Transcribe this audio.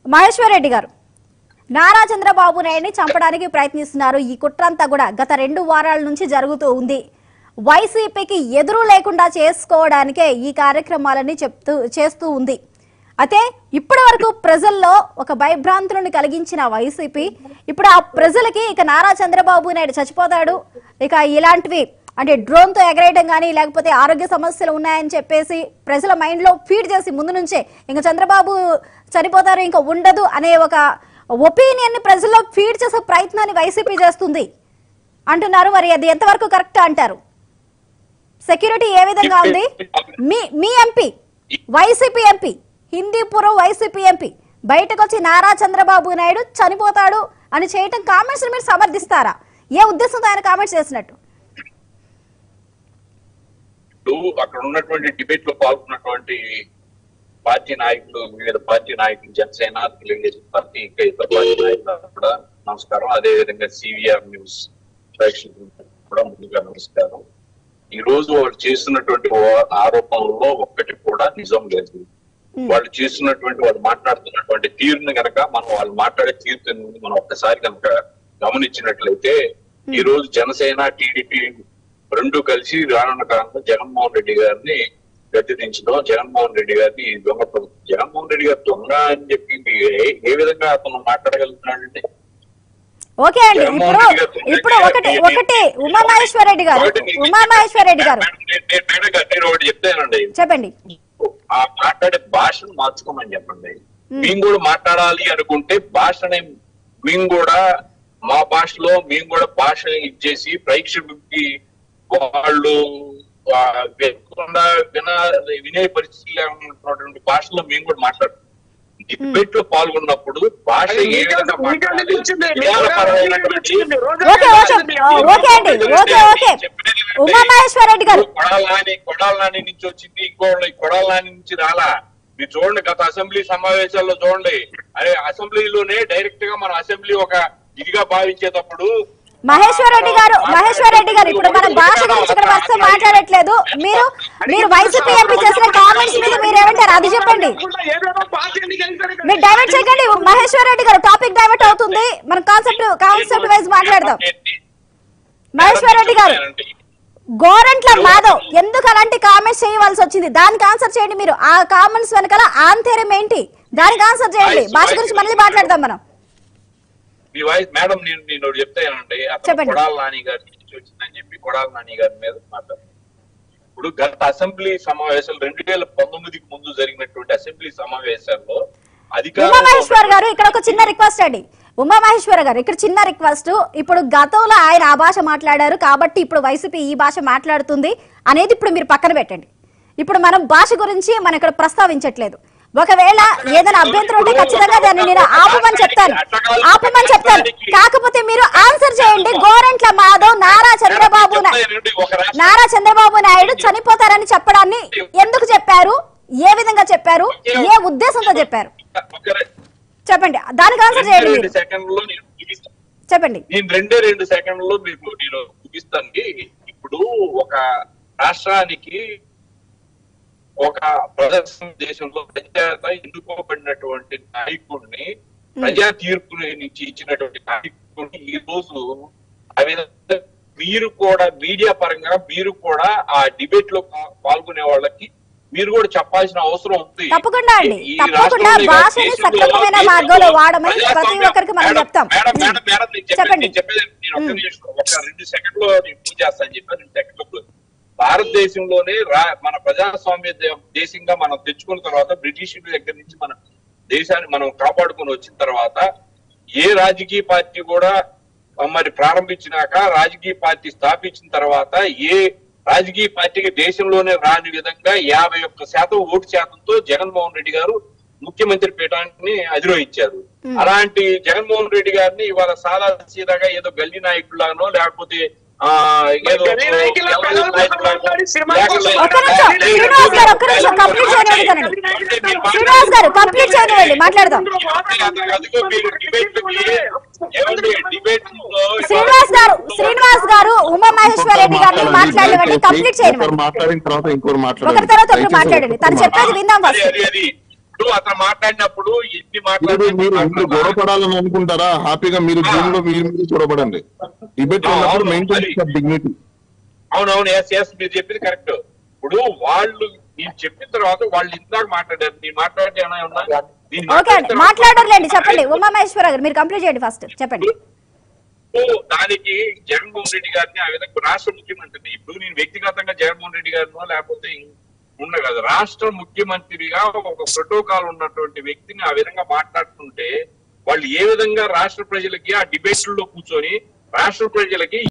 మహేశ్వర్ రెడ్డి గారు నారా చంద్రబాబు నాయుడిని చంపడానికి ప్రయత్నిస్తున్నారు ఈ కుట్రంతా కూడా గత రెండు వారాల నుంచి జరుగుతూ ఉంది వైసీపీకి ఎదురు లేకుండా చేసుకోవడానికే ఈ కార్యక్రమాలన్నీ చెప్తూ చేస్తూ ఉంది అయితే ఇప్పటి వరకు ప్రజల్లో ఒక భయభ్రాంతులను కలిగించిన వైసీపీ ఇప్పుడు ఆ ప్రజలకి ఇక నారా చంద్రబాబు నాయుడు చచ్చిపోతాడు ఇక ఇలాంటివి అంటే డ్రోన్తో ఎగరేయడం కానీ లేకపోతే ఆరోగ్య సమస్యలు ఉన్నాయని చెప్పేసి ప్రజల మైండ్లో ఫీడ్ చేసి ముందు నుంచే ఇంకా చంద్రబాబు చనిపోతారు ఇంకా ఉండదు అనే ఒక ఒపీనియన్ని ప్రజల్లో ఫీడ్ చేసే ప్రయత్నాన్ని వైసీపీ చేస్తుంది అంటున్నారు మరి అది ఎంతవరకు కరెక్ట్ అంటారు సెక్యూరిటీ ఏ విధంగా ఉంది మీ మీ MP YCP MP Hindupuram YCP MP బయటకు వచ్చి నారా చంద్రబాబు నాయుడు చనిపోతాడు అని చేయటం కామెంట్స్ మీరు సమర్థిస్తారా ఏ ఉద్దేశంతో ఆయన కామెంట్స్ చేసినట్టు ఇప్పుడు అక్కడ ఉన్నటువంటి డిబేట్ లో పాల్గొన్నటువంటి పార్టీ నాయకులు వివిధ పార్టీ నాయకులు జనసేన తెలుగుదేశం పార్టీ ఇంకా ఇతర పార్టీ నాయకులు కూడా నమస్కారం అదే విధంగా సివిఆర్ న్యూస్ ప్రేక్షకులకు కూడా ముందుగా నమస్కారం ఈ రోజు వాళ్ళు చేస్తున్నటువంటి వా- ఆరోపణల్లో ఒక్కటి కూడా నిజం లేదు వాళ్ళు చేస్తున్నటువంటి వాళ్ళు మాట్లాడుతున్నటువంటి తీరుని గనక మనం వాళ్ళు మాట్లాడే తీరుని మనం ఒక్కసారి కనుక గమనించినట్లయితే ఈ రోజు జనసేన టీడీపీ రెండు కలిసి రానున్న కాలంలో జగన్మోహన్ రెడ్డి గారిని గద్దెదించడం జగన్మోహన్ రెడ్డి గారిని దొంగ ప్రభుత్వం జగన్మోహన్ రెడ్డి గారు దొంగ అని చెప్పి మీ- ఏ- ఏ విధంగా అతను మాట్లాడగలుగుతున్నాడంటే ఓకే అండి ఇప్పుడు ఇప్పుడు ఒకటి ఒకటి ఉమామహేశ్వర రెడ్డి గారు ఉమామహేశ్వర రెడ్డి గారు మేడం, నేను- నేను మేడం గారు నేను ఒకటి చెప్తానండి చెప్పండి ఆ మాట్లాడే భాషను మార్చుకోమని చెప్పండి మేము కూడా మాట్లాడాలి అనుకుంటే భాషని మేము కూడా మా భాషలో మేము కూడా భాష ఇచ్చేసి ప్రేక్షకులకి వాళ్ళు ఆ, వినకుండా విన వినే పరిస్థితి ఉన్నటువంటి భాషలో మేము కూడా మాట్లాడుతాం డిబేట్ లో పాల్గొన్నప్పుడు భాష ఏ విధంగా మాట్లాడాలి విధానపరమైనటువంటి ఓకే ఓకే ఆ, ఓకే అండి ఓకే ఓకే ఉమామహేశ్వర రెడ్డి గారు కొడాలని కొడాలని నుంచి వచ్చింది ఇంకోళ్ళు కొడాలని నుంచి రాలా మీరు చూడండి గత అసెంబ్లీ సమావేశాల్లో చూడండి అరే అసెంబ్లీలోనే డైరెక్ట్ గా మనం అసెంబ్లీ ఒక ఇదిగా భావించేటప్పుడు మహేశ్వర్ రెడ్డి గారు మహేశ్వర్ రెడ్డి గారు ఇప్పుడు మనం భాష గురించి ఇక్కడ వస్తే మాట్లాడట్లేదు మీరు మీరు వైసీపీ ఎంపీ చేసిన కామెంట్స్ మీద మీరు ఏమంటారు అది చెప్పండి మీరు డైవర్ట్ చేయకండి మహేశ్వర్ రెడ్డి గారు టాపిక్ డైవర్ట్ అవుతుంది మనం కాన్సెప్ట్ కాన్సెప్ట్ వైజ్ మాట్లాడదాం మహేశ్వర్ రెడ్డి గారు గోరంట్ల మాధవ్ ఎందుకు అలాంటి కామెంట్స్ చేయవలసి వచ్చింది దానికి ఆన్సర్ చేయండి మీరు ఆ కామెంట్స్ వెనకాల ఆంతర్యం ఏంటి దానికి ఆన్సర్ చేయండి భాష గురించి మళ్ళీ మాట్లాడదాం మనం మీ వాయిస్ మేడం నేను నేను ఒకటి చెప్తానండి అతను చెప్పండి. కొడాల నాని గారి నుంచి వచ్చిందని చెప్పి కొడాల నాని గారి మీద మాట్లాడు ఇప్పుడు గత అసెంబ్లీ సమావేశాలు రెండు వేల పంతొమ్మిదికి ముందు జరిగినటువంటి అసెంబ్లీ సమావేశాల్లో ఉమామహేశ్వర్ గారు ఇక్కడ ఒక చిన్న రిక్వెస్ట్ అండి ఉమామహేశ్వర గారు ఇక్కడ చిన్న రిక్వెస్ట్ ఇప్పుడు గతంలో ఆయన ఆ భాష మాట్లాడారు కాబట్టి ఇప్పుడు వైసీపీ ఈ భాష మాట్లాడుతుంది అనేది ఇప్పుడు మీరు పక్కన పెట్టండి ఇప్పుడు మనం భాష గురించి మనం ఇక్కడ ప్రస్తావించట్లేదు ఒకవేళ ఏదైనా అభ్యంతరం ఉంటే ఖచ్చితంగా దాన్ని నేను ఆపమని చెప్తాను ఆపమని చెప్తాను కాకపోతే మీరు ఆన్సర్ చేయండి గోరంట్ల మాధవ్ నారా చంద్రబాబు నా- నారా చంద్రబాబు నాయుడు చనిపోతారని చెప్పడాన్ని ఎందుకు చెప్పారు ఏ విధంగా చెప్పారు ఏ ఉద్దేశంతో చెప్పారు చెప్పండి దానికి ఆన్సర్ చేయండి రెండు మీరు సెకండ్లో నేను ముగిస్తాను. చెప్పండి నేను రెండే రెండు సెకండ్లో మీకు నేను ముగిస్తాను ఇప్పుడు ఒక రాష్ట్రానికి ఒక ప్రదర్శన దేశంలో ప్రజాత ఎన్నుకోబడినటువంటి నాయకుడిని ప్రజా తీర్పు నుంచి ఇచ్చినటువంటి నాయకుడిని ఈ రోజు ఆ విధంగా మీరు కూడా మీడియా పరంగా మీరు కూడా ఆ డిబేట్ లో పా- పాల్గొనే వాళ్ళకి మీరు కూడా చెప్పాల్సిన అవసరం ఉంది తప్పకుండా అండి. ఈ తప్పకుండా రాష్ట్రంలో భాషని దేశంలో సక్రమమైన దేశంలో మార్గంలో వాడమని ప్రతి ప్రజాస్వామ్యం- ఒక్కరికి మనం మేడం, చెప్తాం. మేడం, మేడం, మేడం, నేను చెప్పేది- చెప్పండి. నేను చెప్పేది నేను ఒక్క నిమిషం, ఒక్క రెండు సెకండ్ లో నేను పూజ చేస్తాను చెప్పి రెండు సెకండ్ లో భారతదేశంలోనే రా- మన ప్రజాస్వామ్య దే- దేశంగా మనం తెచ్చుకున్న తర్వాత బ్రిటిష్ దగ్గర నుంచి మన దేశాన్ని మనం కాపాడుకొని వచ్చిన తర్వాత ఏ రాజకీయ పార్టీ కూడా ఆ, మరి ప్రారంభించినాక రాజకీయ పార్టీ స్థాపించిన తర్వాత ఏ రాజకీయ పార్టీకి దేశంలోనే రాని విధంగా యాభై ఒక్క శాతం ఓటు శాతంతో జగన్మోహన్ రెడ్డి గారు ముఖ్యమంత్రి పీఠాన్ని అధిరోహించారు అలాంటి జగన్మోహన్ రెడ్డి గారిని ఇవాళ సాదా సీదాగా ఏదో గల్లీ నాయకులానో లేకపోతే ఆ ఏదో గల్లీ నాయకులా ఎవరి నాయకులానో, మాట్లాడి సినిమా లేకపోతే- కోసం ఒక్క నిమిషం, శ్రీనివాస్ గారు, ఒక్క నిమిషం, కంప్లీట్ చేయనివ్వండి కదండి. శ్రీనివాస్ గారు కంప్లీట్ చేయనివ్వండి మాట్లాడదాం అదిగో మీరు డిబేట్లకి ఏమండి డిబేట్లో శ్రీనివాస్ గారు శ్రీనివాస్ గారు ఉమామహేశ్వర రెడ్డి గారిని మాట్లాడేవండి కంప్లీట్ చేయనివ్వండి మాట్లాడిన తర్వాత ఇంకోరు ఒకరి మాట్లాడారు తర్వాత ఒకరు మాట్లాడండి తను చెప్పేది విందాం అది ఫస్ట్ అది అది ఇప్పుడు అతను మాట్లాడినప్పుడు ఎన్ని మీరు మీరు మీరు గొడవ మాట్లాడినా పడాలని అనుకుంటారా హ్యాపీగా మీరు జూమ్ లో మీరు మీరు గొడవపడండి డిబేట్ ఆ, ఉన్నప్పుడు అవును, మెయింటైన్ అది- డిగ్నిటీ అవునవును ఎస్ ఎస్ మీరు చెప్పింది కరెక్ట్ ఇప్పుడు వాళ్ళు నేను చెప్పిన తర్వాత వాళ్ళు ఇందాక మాట్లాడారు నేను మాట్లాడితే ఏమైనా ఉన్నా నేను ఓకే మాట్లాడిన అండి తర్వాత- మాట్లాడరులేండి చెప్పండి ఉమామహేశ్వర గారు మీరు కంప్లీట్ చేయండి ఫస్ట్ చెప్పండి ఇప్పుడు దానికి జగన్మోహన్ రెడ్డి గారిని ఆ విధంగా రాష్ట్ర ముఖ్యమంత్రిని ఇప్పుడు నేను వ్యక్తిగతంగా జగన్మోహన్ రెడ్డి గారినో లేకపోతే ఉన్న కదా రాష్ట్ర ముఖ్యమంత్రిగా ఒక ప్రోటోకాల్ ఉన్నటువంటి వ్యక్తిని ఆ విధంగా మాట్లాడుతుంటే వాళ్ళు ఏ విధంగా రాష్ట్ర ప్రజలకి ఆ డిబేట్లలో కూర్చొని రాష్ట్ర ప్రజలకి